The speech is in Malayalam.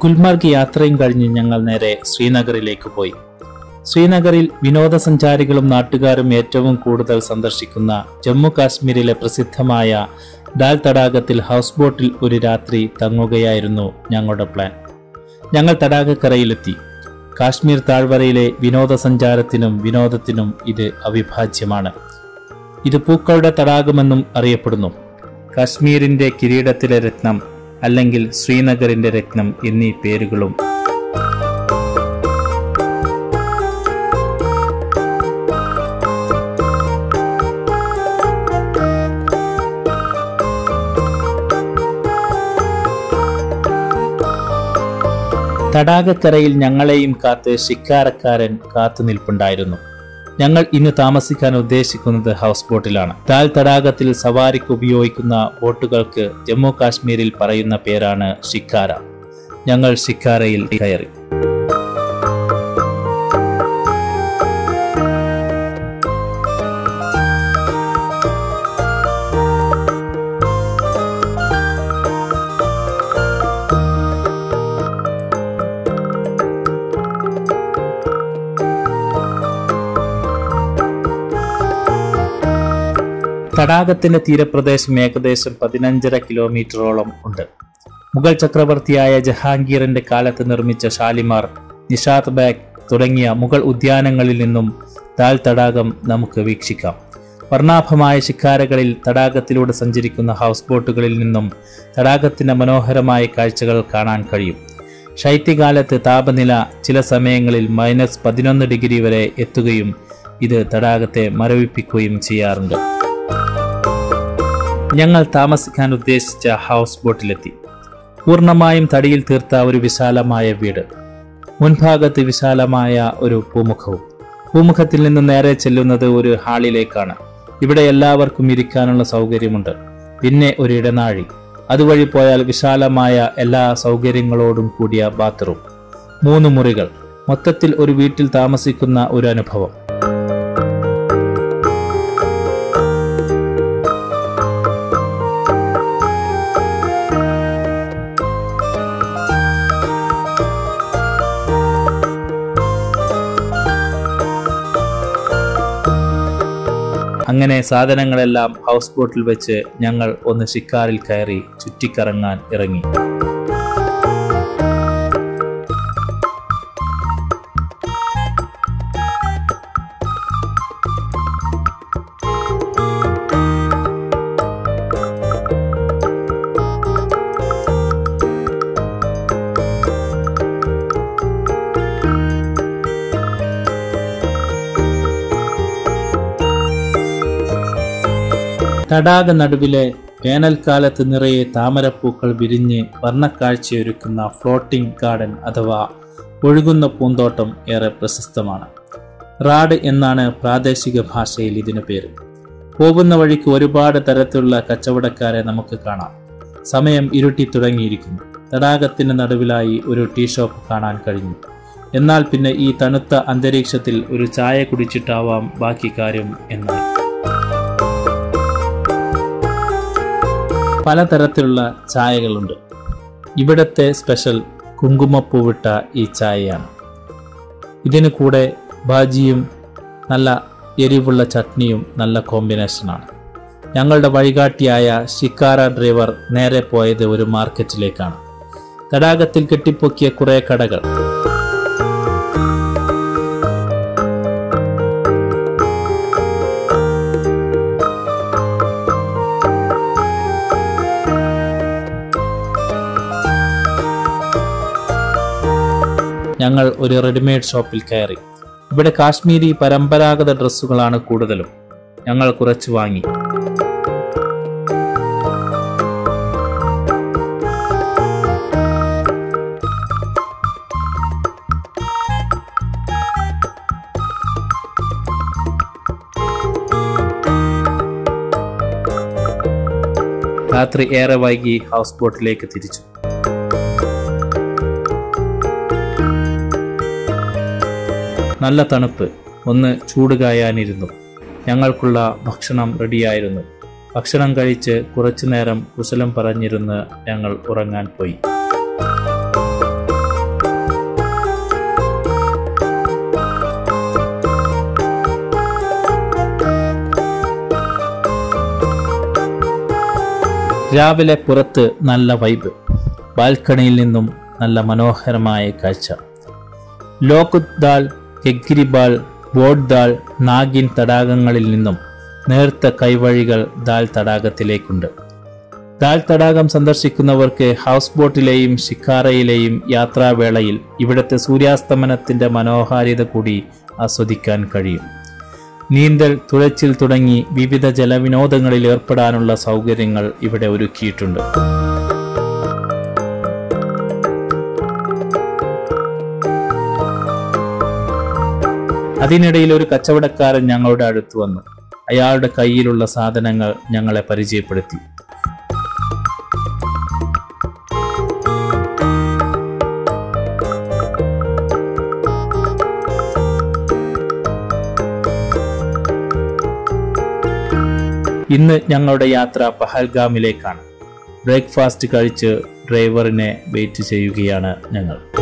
ഗുൽമാർഗ് യാത്രയും കഴിഞ്ഞ് ഞങ്ങൾ നേരെ ശ്രീനഗറിലേക്ക് പോയി ശ്രീനഗറിൽ വിനോദസഞ്ചാരികളും നാട്ടുകാരും ഏറ്റവും കൂടുതൽ സന്ദർശിക്കുന്ന ജമ്മു കാശ്മീരിലെ പ്രസിദ്ധമായ ഡാൽ തടാകത്തിൽ ഹൗസ് ബോട്ടിൽ ഒരു രാത്രി തങ്ങുകയായിരുന്നു ഞങ്ങളുടെ പ്ലാൻ ഞങ്ങൾ തടാകക്കരയിലെത്തി കാശ്മീർ താഴ്വരയിലെ വിനോദസഞ്ചാരത്തിനും വിനോദത്തിനും ഇത് അവിഭാജ്യമാണ് ഇത് പൂക്കളുടെ തടാകമെന്നും അറിയപ്പെടുന്നു കാശ്മീരിന്റെ കിരീടത്തിലെ രത്നം അല്ലെങ്കിൽ ശ്രീനഗറിന്റെ രത്നം എന്നീ പേരുകളും തടാകക്കരയിൽ ഞങ്ങളെയും കാത്ത് ശിക്കാരക്കാരൻ കാത്തു നിൽപ്പുണ്ടായിരുന്നു ഞങ്ങൾ ഇന്ന് താമസിക്കാൻ ഉദ്ദേശിക്കുന്നത് ഹൗസ് ബോട്ടിലാണ് താൽ തടാകത്തിൽ സവാരിക്ക് ഉപയോഗിക്കുന്ന ബോട്ടുകൾക്ക് ജമ്മു കാശ്മീരിൽ പറയുന്ന പേരാണ് ഷിക്കാര ഞങ്ങൾ ഷിക്കാരയിൽ കയറി തടാകത്തിന്റെ തീരപ്രദേശം ഏകദേശം പതിനഞ്ചര കിലോമീറ്ററോളം ഉണ്ട് മുഗൾ ചക്രവർത്തിയായ ജഹാംഗീറിന്റെ കാലത്ത് നിർമ്മിച്ച ഷാലിമാർ നിഷാദ് ബാഗ് തുടങ്ങിയ മുഗൾ ഉദ്യാനങ്ങളിൽ നിന്നും താൽ തടാകം നമുക്ക് വീക്ഷിക്കാം വർണ്ണാഭമായ ശിക്കാരകളിൽ തടാകത്തിലൂടെ സഞ്ചരിക്കുന്ന ഹൗസ് ബോട്ടുകളിൽ നിന്നും തടാകത്തിന്റെ മനോഹരമായ കാഴ്ചകൾ കാണാൻ കഴിയും ശൈത്യകാലത്ത് താപനില ചില സമയങ്ങളിൽ മൈനസ് പതിനൊന്ന് ഡിഗ്രി വരെ എത്തുകയും ഇത് തടാകത്തെ മരവിപ്പിക്കുകയും ചെയ്യാറുണ്ട് ഞങ്ങൾ താമസിക്കാൻ ഉദ്ദേശിച്ച ഹൗസ് ബോട്ടിലെത്തി പൂർണ്ണമായും തടിയിൽ തീർത്ത ഒരു വിശാലമായ വീട് മുൻഭാഗത്ത് വിശാലമായ ഒരു പൂമുഖവും പൂമുഖത്തിൽ നിന്ന് നേരെ ചെല്ലുന്നത് ഒരു ഹാളിലേക്കാണ് ഇവിടെ എല്ലാവർക്കും ഇരിക്കാനുള്ള സൗകര്യമുണ്ട് പിന്നെ ഒരു ഇടനാഴി അതുവഴി പോയാൽ വിശാലമായ എല്ലാ സൗകര്യങ്ങളോടും കൂടിയ ബാത്റൂം മൂന്ന് മുറികൾ മൊത്തത്തിൽ ഒരു വീട്ടിൽ താമസിക്കുന്ന ഒരു അനുഭവം അങ്ങനെ സാധനങ്ങളെല്ലാം ഹൗസ് ബോട്ടിൽ വെച്ച് ഞങ്ങൾ ഒന്ന് ഷിക്കാറിൽ കയറി ചുറ്റിക്കറങ്ങാൻ ഇറങ്ങി തടാക നടുവിലെ വേനൽക്കാലത്ത് നിറയെ താമരപ്പൂക്കൾ വിരിഞ്ഞ് വർണ്ണക്കാഴ്ചയൊരുക്കുന്ന ഫ്ലോട്ടിംഗ് ഗാർഡൻ അഥവാ ഒഴുകുന്ന പൂന്തോട്ടം ഏറെ പ്രശസ്തമാണ് റാഡ് എന്നാണ് പ്രാദേശിക ഭാഷയിൽ ഇതിനു പേര് പോകുന്ന വഴിക്ക് ഒരുപാട് തരത്തിലുള്ള കച്ചവടക്കാരെ നമുക്ക് കാണാം സമയം ഇരുട്ടി തുടങ്ങിയിരിക്കുന്നു തടാകത്തിന് നടുവിലായി ഒരു ടീ ഷോപ്പ് കാണാൻ കഴിഞ്ഞു എന്നാൽ പിന്നെ ഈ തണുത്ത അന്തരീക്ഷത്തിൽ ഒരു ചായ കുടിച്ചിട്ടാവാം ബാക്കി കാര്യം എന്നായി പലതരത്തിലുള്ള ചായകളുണ്ട് ഇവിടത്തെ സ്പെഷ്യൽ കുങ്കുമപ്പൂവിട്ട ഈ ചായയാണ് ഇതിന് കൂടെ ബാജിയും നല്ല എരിവുള്ള ചട്നിയും നല്ല കോമ്പിനേഷനാണ് ഞങ്ങളുടെ വഴികാട്ടിയായ ഷിക്കാര ഡ്രൈവർ നേരെ പോയത് ഒരു മാർക്കറ്റിലേക്കാണ് തടാകത്തിൽ കെട്ടിപ്പൊക്കിയ കുറേ കടകൾ ഞങ്ങൾ ഒരു റെഡിമെയ്ഡ് ഷോപ്പിൽ കയറി ഇവിടെ കാശ്മീരി പരമ്പരാഗത ഡ്രസ്സുകളാണ് കൂടുതലും ഞങ്ങൾ കുറച്ച് വാങ്ങി രാത്രി ഏറെ വൈകി ഹൗസ് ബോട്ടിലേക്ക് തിരിച്ചു നല്ല തണുപ്പ് ഒന്ന് ചൂട് കായാനിരുന്നു ഞങ്ങൾക്കുള്ള ഭക്ഷണം റെഡിയായിരുന്നു ഭക്ഷണം കഴിച്ച് കുറച്ചു നേരം കുശലം പറഞ്ഞിരുന്ന് ഞങ്ങൾ ഉറങ്ങാൻ പോയി രാവിലെ പുറത്ത് നല്ല വൈബ് ബാൽക്കണിയിൽ നിന്നും നല്ല മനോഹരമായ കാഴ്ച ലോകുത് ദാൾ കെഗ്രിബാൾ ബോട്ട് ദാൾ നാഗിൻ തടാകങ്ങളിൽ നിന്നും നേർത്ത കൈവഴികൾ ദാൽ തടാകത്തിലേക്കുണ്ട് ദാൽ തടാകം സന്ദർശിക്കുന്നവർക്ക് ഹൗസ് ബോട്ടിലെയും ഷിക്കാറയിലെയും യാത്രാവേളയിൽ ഇവിടുത്തെ സൂര്യാസ്തമനത്തിന്റെ മനോഹാരിത കൂടി ആസ്വദിക്കാൻ കഴിയും നീന്തൽ തുഴച്ചിൽ തുടങ്ങി വിവിധ ജലവിനോദങ്ങളിൽ ഏർപ്പെടാനുള്ള സൗകര്യങ്ങൾ ഇവിടെ ഒരുക്കിയിട്ടുണ്ട് അതിനിടയിൽ ഒരു കച്ചവടക്കാരൻ ഞങ്ങളുടെ അടുത്ത് വന്നു അയാളുടെ കയ്യിലുള്ള സാധനങ്ങൾ ഞങ്ങളെ പരിചയപ്പെടുത്തി ഇന്ന് ഞങ്ങളുടെ യാത്ര പഹൽഗാമിലേക്കാണ് ബ്രേക്ക്ഫാസ്റ്റ് കഴിച്ച് ഡ്രൈവറിനെ വെയിറ്റ് ചെയ്യുകയാണ് ഞങ്ങൾ